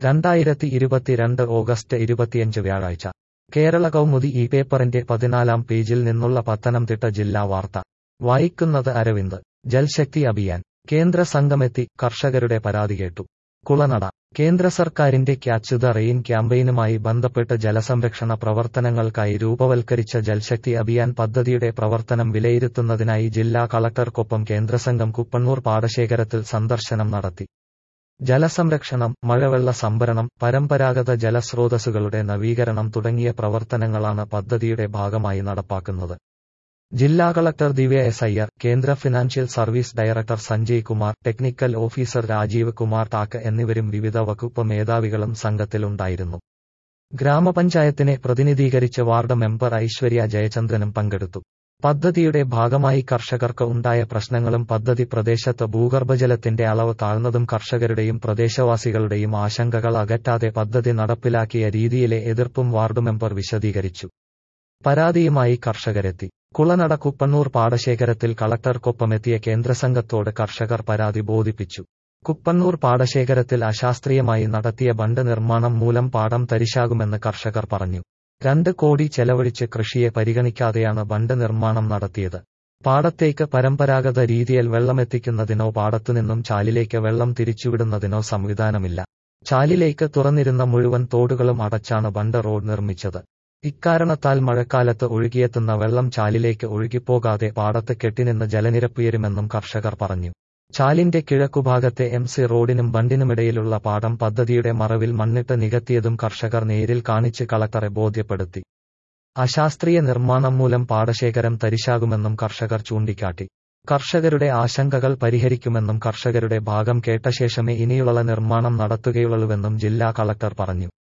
രണ്ടായിരത്തി ഇരുപത്തിരണ്ട് ഓഗസ്റ്റ് ഇരുപത്തിയഞ്ച് വ്യാഴാഴ്ച കേരള കൗമുദി ഈ പേപ്പറിന്റെ പതിനാലാം പേജിൽ നിന്നുള്ള പത്തനംതിട്ട ജില്ലാ വാർത്ത വായിക്കുന്നത് അരവിന്ദ് ജൽശക്തി അഭിയാൻ കേന്ദ്ര സംഘമെത്തി കർഷകരുടെ പരാതി കേട്ടു കുളനട കേന്ദ്ര സർക്കാരിന്റെ ക്യാച്ച് ദ റെയിൻ ക്യാമ്പയിനുമായി ബന്ധപ്പെട്ട് ജലസംരക്ഷണ പ്രവർത്തനങ്ങൾക്കായി രൂപവൽക്കരിച്ച ജൽശക്തി അഭിയാൻ പദ്ധതിയുടെ പ്രവർത്തനം വിലയിരുത്തുന്നതിനായി ജില്ലാ കളക്ടർക്കൊപ്പം കേന്ദ്രസംഘം കുപ്പണ്ണൂർ പാടശേഖരത്തിൽ സന്ദർശനം നടത്തി ജലസംരക്ഷണം മഴവെള്ള സംഭരണം പരമ്പരാഗത ജലസ്രോതസ്സുകളുടെ നവീകരണം തുടങ്ങിയ പ്രവർത്തനങ്ങളാണ് പദ്ധതിയുടെ ഭാഗമായി നടപ്പാക്കുന്നത് ജില്ലാ കളക്ടർ ദിവ്യ എസ് അയ്യർ കേന്ദ്ര financial service director Sanjay Kumar technical officer Rajeev Kumar Tak എന്നിവരും വിവിധ വകുപ്പ് മേധാവികളും സംഘത്തിലുണ്ടായിരുന്നു ഗ്രാമപഞ്ചായത്തിനെ പ്രതിനിധീകരിച്ച് വാർഡ് മെമ്പർ ഐശ്വര്യ ജയചന്ദ്രനും പങ്കെടുത്തു പദ്ധതിയുടെ ഭാഗമായി കർഷകർക്ക് ഉണ്ടായ പ്രശ്നങ്ങളും പദ്ധതി പ്രദേശത്ത് ഭൂഗർഭജലത്തിന്റെ അളവ് താഴ്ന്നതും കർഷകരുടെയും പ്രദേശവാസികളുടെയും ആശങ്കകൾ അകറ്റാതെ പദ്ധതി നടപ്പിലാക്കിയ രീതിയിലെ എതിർപ്പും വാർഡ് മെമ്പർ വിശദീകരിച്ചു പരാതിയുമായി കർഷകരെത്തി കുളനട കുപ്പണ്ണൂർ പാടശേഖരത്തിൽ കളക്ടർക്കൊപ്പമെത്തിയ കേന്ദ്രസംഘത്തോട് കർഷകർ പരാതി ബോധിപ്പിച്ചു കുപ്പണ്ണൂർ പാടശേഖരത്തിൽ അശാസ്ത്രീയമായി നടത്തിയ ബണ്ട് നിർമ്മാണം മൂലം പാടം തരിശാകുമെന്ന് കർഷകർ പറഞ്ഞു രണ്ട് കോടി ചെലവഴിച്ച് കൃഷിയെ പരിഗണിക്കാതെയാണ് ബണ്ട് നിർമ്മാണം നടത്തിയത് പാടത്തേക്ക് പരമ്പരാഗത രീതിയിൽ വെള്ളമെത്തിക്കുന്നതിനോ പാടത്തുനിന്നും ചാലിലേക്ക് വെള്ളം തിരിച്ചുവിടുന്നതിനോ സംവിധാനമില്ല ചാലിലേക്ക് തുറന്നിരുന്ന മുഴുവൻ തോടുകളും അടച്ചാണ് ബണ്ട് റോഡ് നിർമ്മിച്ചത് ഇക്കാരണത്താൽ മഴക്കാലത്ത് ഒഴുകിയെത്തുന്ന വെള്ളം ചാലിലേക്ക് ഒഴുകിപ്പോകാതെ പാടത്ത് കെട്ടിനിന്ന് ജലനിരപ്പുയരുമെന്നും കർഷകർ പറഞ്ഞു ചാലിന്റെ കിഴക്കുഭാഗത്തെ എം സി റോഡിനും ബണ്ടിനുമിടയിലുള്ള പാടം പദ്ധതിയുടെ മറവിൽ മണ്ണിട്ട് നികത്തിയതും കർഷകർ നേരിൽ കാണിച്ച് കളക്ടറെ ബോധ്യപ്പെടുത്തി അശാസ്ത്രീയ നിർമ്മാണം മൂലം പാടശേഖരം തരിശാകുമെന്നും കർഷകർ ചൂണ്ടിക്കാട്ടി കർഷകരുടെ ആശങ്കകൾ പരിഹരിക്കുമെന്നും കർഷകരുടെ ഭാഗം കേട്ട ശേഷമേ ഇനിയുള്ള നിർമ്മാണം നടത്തുകയുള്ളൂവെന്നും ജില്ലാ കളക്ടർ പറഞ്ഞു